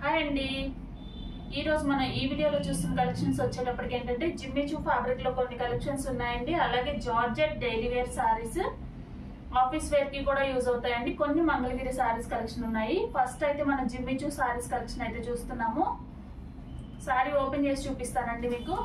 hi అండి ఈ రోజు మనం ఈ వీడియోలో చూస్తున్న కలెక్షన్స్ వచ్చేటప్పటికి ఏంటంటే జిమ్మిచూ ఫ్యాబ్రిక్ లో కొన్ని కలెక్షన్స్ ఉన్నాయండి అలాగే georgette daily wear saris office wear కి కూడా యూజ్ అవుతాయండి కొన్ని మంగళగిరి సారీస్ కలెక్షన్ ఉన్నాయి ఫస్ట్ అయితే మనం జిమ్మిచూ సారీస్ కలెక్షన్ అయితే చూస్తున్నాము సారీ ఓపెన్ చేసి చూపిస్తానండి మీకు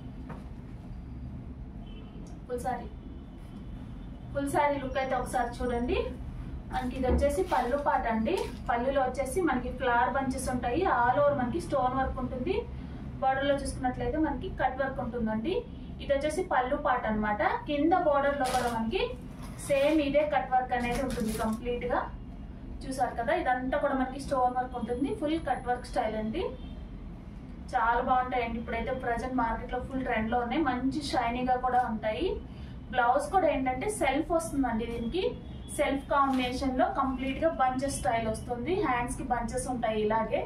full sari full sari look అయితే ఒకసారి చూడండి మనకి ఇది వచ్చేసి పళ్ళు పాట అండి పళ్ళులో వచ్చేసి మనకి ఫ్లవర్ బంచెస్ ఉంటాయి ఆల్ ఓవర్ మనకి స్టోన్ వర్క్ ఉంటుంది బార్డర్ లో చూసుకున్నట్లయితే మనకి కట్ వర్క్ ఉంటుందండి ఇది వచ్చేసి పళ్ళు పాట అన్నమాట కింద బార్డర్ లో కూడా మనకి సేమ్ ఇదే కట్ వర్క్ అనేది ఉంటుంది కంప్లీట్ గా చూసారు కదా ఇదంతా కూడా మనకి స్టోన్ వర్క్ ఉంటుంది ఫుల్ కట్ వర్క్ స్టైల్ అండి చాలా బాగుంటాయండి ఇప్పుడైతే ప్రజెంట్ మార్కెట్ లో ఫుల్ ట్రెండ్ లో ఉన్నాయి మంచి షైనీగా కూడా ఉంటాయి బ్లౌజ్ కూడా ఏంటంటే సెల్ఫ్ వస్తుందండి దీనికి సెల్ఫ్ కాంబినేషన్ లో కంప్లీట్ గా బంచెస్ స్టైల్ వస్తుంది హ్యాండ్స్ కి బంచెస్ ఉంటాయి ఇలాగే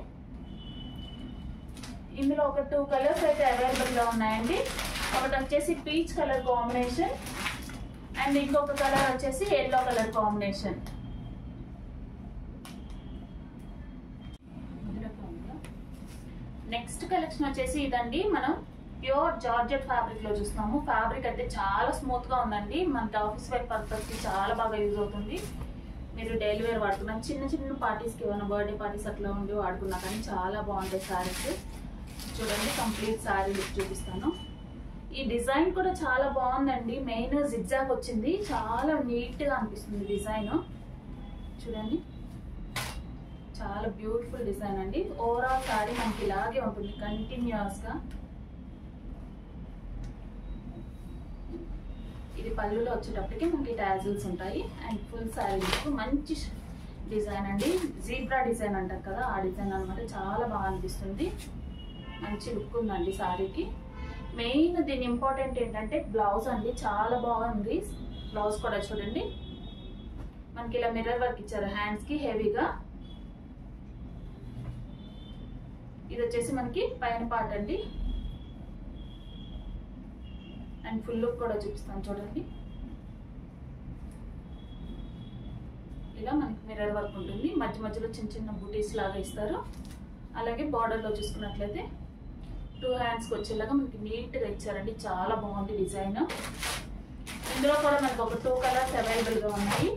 ఇందులో ఒక టూ కలర్స్ అయితే అవైలబుల్ గా ఉన్నాయండి ఒకటి వచ్చేసి పీచ్ కలర్ కాంబినేషన్ అండ్ ఇంకొక కలర్ వచ్చేసి yellow colour combination next collection వచ్చేసి ఇదండి మనం ప్యూర్ జార్జెట్ ఫ్యాబ్రిక్ లో చూస్తున్నాము ఫ్యాబ్రిక్ అయితే చాలా స్మూత్ గా ఉందండి మనకి ఆఫీస్ వేర్ పర్పస్ కి చాలా బాగా యూజ్ అవుతుంది మీరు డైలీ వేర్ వాడుకున్నాం చిన్న చిన్న పార్టీస్ కి ఏమైనా బర్త్డే పార్టీస్ అట్లా ఉండి వాడుకున్నా కానీ చాలా బాగుంటాయి సారీస్ చూడండి కంప్లీట్ సారీ లుక్ చూపిస్తాను ఈ డిజైన్ కూడా చాలా బాగుందండి మెయిన్ జిగ్జాగ్ వచ్చింది చాలా నీట్ గా అనిపిస్తుంది డిజైన్ చూడండి చాలా బ్యూటిఫుల్ డిజైన్ అండి ఓవరాల్ సారీ మనకి ఇలాగే ఉంటుంది కంటిన్యూస్ గా ఇది పళ్ళులో వచ్చేటప్పటికి మనకి టాజిల్స్ ఉంటాయి అండ్ ఫుల్ శారీ లుక్ మంచి డిజైన్ అండి జీబ్రా డిజైన్ అంటారు కదా ఆ డిజైన్ అనమాట చాలా బాగా అనిపిస్తుంది మంచి లుక్ ఉందండి శారీకి మెయిన్ దీని ఇంపార్టెంట్ ఏంటంటే బ్లౌజ్ అండి చాలా బాగుంది బ్లౌజ్ కూడా చూడండి మనకి ఇలా మిర్రర్ వర్క్ ఇచ్చారు హ్యాండ్స్ కి హెవీగా ఇది వచ్చేసి మనకి పైన పార్ట్ అండి అండ్ ఫుల్ లుక్ కూడా చూపిస్తాను చూడండి ఇలా మనకి మిర్రర్ వర్క్ ఉంటుంది మధ్య మధ్యలో చిన్న చిన్న బూటీస్ లాగా ఇస్తారు అలాగే బార్డర్లో చూసుకున్నట్లయితే టూ హ్యాండ్స్కి వచ్చేలాగా మనకి నీట్గా ఇచ్చారండి చాలా బాగుంది డిజైన్ ఇందులో కూడా మనకు ఒక టూ కలర్స్ అవైలబుల్గా ఉన్నాయి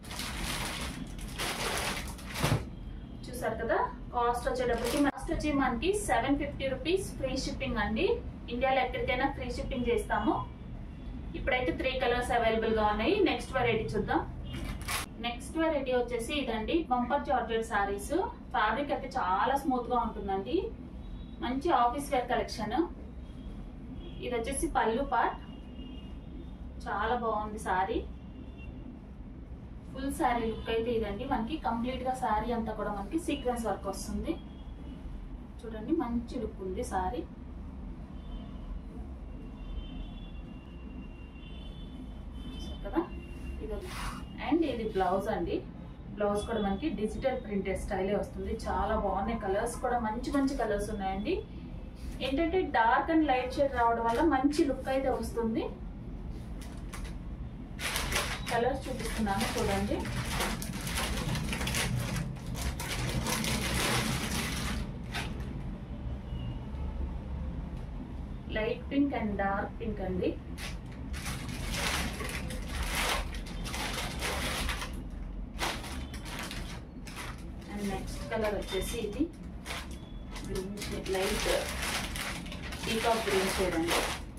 చూసారు కదా కాస్ట్ వచ్చేటప్పటికి కాస్ట్ వచ్చి మనకి seven fifty rupees free shipping అండి ఇండియాలో ఎక్కడికైనా ఫ్రీ షిప్పింగ్ చేస్తాము ఇప్పుడైతే త్రీ కలర్స్ అవైలబుల్ గా ఉన్నాయి నెక్స్ట్ వెరైటీ చూద్దాం నెక్స్ట్ వెరైటీ వచ్చేసి ఇదండి బంపర్ జార్జెట్ సారీస్ ఫ్యాబ్రిక్ అయితే చాలా స్మూత్ గా ఉంటుందండి మంచి ఆఫీస్ వేర్ కలెక్షన్ ఇది వచ్చేసి పళ్ళు పార్ట్ చాలా బాగుంది సారీ ఫుల్ శారీ లుక్ అయితే ఇదండి మనకి కంప్లీట్ గా శారీ అంతా కూడా మనకి సీక్వెన్స్ వర్క్ వస్తుంది చూడండి మంచి లుక్ ఉంది శారీ కదా ఇది అండ్ ఇది బ్లౌజ్ అండి బ్లౌజ్ కూడా మనకి డిజిటల్ ప్రింటెడ్ స్టైలే వస్తుంది చాలా బాగున్నాయి కలర్స్ కూడా మంచి మంచి కలర్స్ ఉన్నాయండి ఏంటంటే డార్క్ అండ్ లైట్ షేడ్ రావడం వల్ల మంచి లుక్ అయితే వస్తుంది కలర్స్ చూపిస్తున్నాను చూడండి light pink and dark pink అండి అండ్ నెక్స్ట్ కలర్ వచ్చేసి ఇది green shade light peacock green shade అండి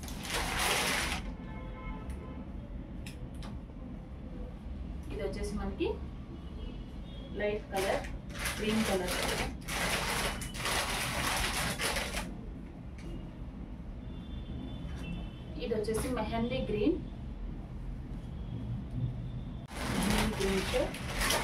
ఇది వచ్చేసి మనకి లైట్ కలర్ గ్రీన్ కలర్ ఇది వచ్చేసి mehndi green mehndi green shade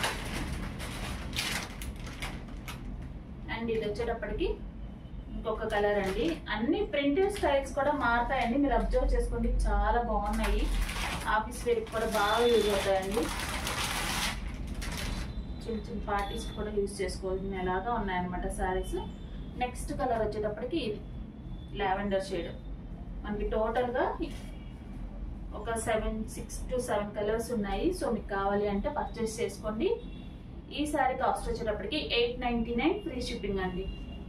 and ఇది వచ్చేటప్పటికి ఇంకొక కలర్ అండి అన్ని ప్రింటెడ్ స్టైల్స్ కూడా మారుతాయండి మీరు అబ్జర్వ్ చేసుకోండి చాలా బాగున్నాయి ఆఫీస్ వేర్కి కూడా బాగా యూజ్ అవుతాయండి చిన్న చిన్న పార్టీస్ కూడా యూజ్ చేసుకోవాలి ఎలాగా ఉన్నాయన్నమాట శారీస్ నెక్స్ట్ కలర్ వచ్చేటప్పటికి ఇది లావెండర్ షేడ్ మనకి టోటల్గా ఒక seven six to seven colours ఉన్నాయి సో మీకు కావాలి అంటే పర్చేస్ చేసుకోండి ఈ శారీ కాస్ట్ వచ్చేటప్పటికి eight ninety nine free shipping అండి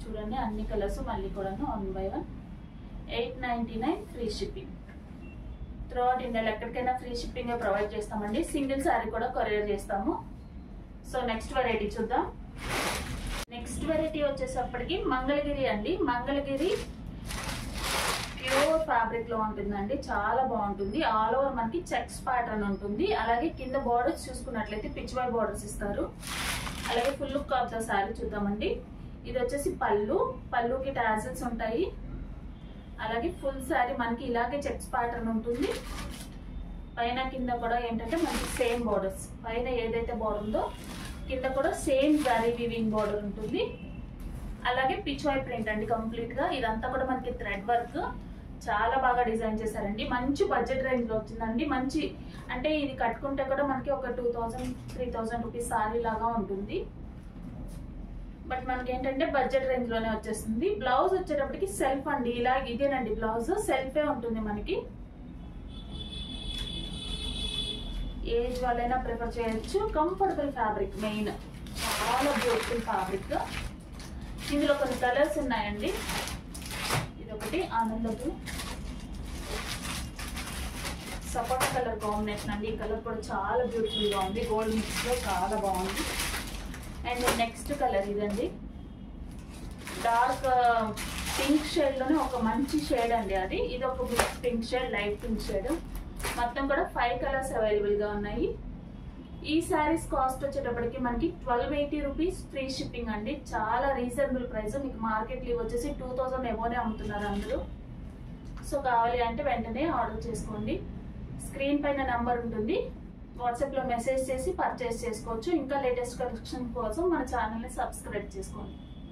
చూడండి అన్ని కలర్స్ మళ్ళీ కూడాను one by one eight ninety nine free shipping throughout ఇండియాలో ఎక్కడికైనా ఫ్రీ షిప్పింగ్ ప్రొవైడ్ చేస్తామండి సింగిల్ శారీ కూడా కొరియర్ చేస్తాము సో నెక్స్ట్ వెరైటీ చూద్దాం నెక్స్ట్ వెరైటీ వచ్చేసప్పటికి మంగళగిరి అండి మంగళగిరి ప్యూర్ ఫ్యాబ్రిక్ లో ఉంటుందండి చాలా బాగుంటుంది ఆల్ ఓవర్ మనకి చెక్స్ ప్యాటర్న్ ఉంటుంది అలాగే కింద బార్డర్స్ చూసుకున్నట్లయితే పిచ్ వై బార్డర్స్ ఇస్తారు అలాగే full look of the sari చూద్దామండి ఇది వచ్చేసి పళ్ళు పళ్ళుకి టాజిల్స్ ఉంటాయి అలాగే ఫుల్ శారీ మనకి ఇలాగే చెక్స్ ప్యాటర్న్ ఉంటుంది పైన కింద కూడా ఏంటంటే మనకి సేమ్ బార్డర్స్ పైన ఏదైతే బార్డర్ ఉందో కింద కూడా సేమ్ జరీ వివింగ్ బార్డర్ ఉంటుంది అలాగే పిచ్ వై ప్రింట్ అండి కంప్లీట్ గా ఇదంతా కూడా మనకి థ్రెడ్ వర్క్ చాలా బాగా డిజైన్ చేశారండి మంచి బడ్జెట్ రేంజ్ లో వచ్చిందండి మంచి అంటే ఇది కట్టుకుంటే కూడా మనకి ఒక two thousand three thousand rupees sari లాగా ఉంటుంది బట్ మనకి ఏంటంటే బడ్జెట్ రేంజ్ లోనే వచ్చేస్తుంది బ్లౌజ్ వచ్చేటప్పటికి సెల్ఫ్ అండి ఇలా ఇదేనండి బ్లౌజ్ సెల్ఫే ఉంటుంది మనకి ఏజ్ వాళ్ళైనా ప్రిఫర్ చేయొచ్చు కంఫర్టబుల్ ఫ్యాబ్రిక్ మెయిన్ చాలా బ్యూటిఫుల్ ఫ్యాబ్రిక్ ఇందులో కొన్ని కలర్స్ ఉన్నాయండి ఇదొకటి ఆనందపు సపోటా కలర్ కాంబినేషన్ అండి ఈ కలర్ కూడా చాలా బ్యూటిఫుల్ గా ఉంది గోల్డ్ మిక్స్ లో చాలా బాగుంది అండ్ నెక్స్ట్ కలర్ ఇదండి డార్క్ పింక్ షేడ్ లోనే ఒక మంచి షేడ్ అండి అది ఇది ఒక pink shade light pink shade మొత్తం కూడా ఫైవ్ కలర్స్ అవైలబుల్ గా ఉన్నాయి ఈ శారీస్ కాస్ట్ వచ్చేటప్పటికి మనకి twelve eighty rupees free shipping అండి చాలా రీజనబుల్ ప్రైస్ మీకు మార్కెట్ లీవ్ వచ్చేసి టూ థౌజండ్ ఎమోనే అమ్ముతున్నారు అందరూ సో కావాలి అంటే వెంటనే ఆర్డర్ చేసుకోండి స్క్రీన్ పైన నంబర్ ఉంటుంది వాట్సాప్లో మెసేజ్ చేసి పర్చేస్ చేసుకోవచ్చు ఇంకా లేటెస్ట్ కలెక్షన్ కోసం మన ఛానల్ని సబ్స్క్రైబ్ చేసుకోండి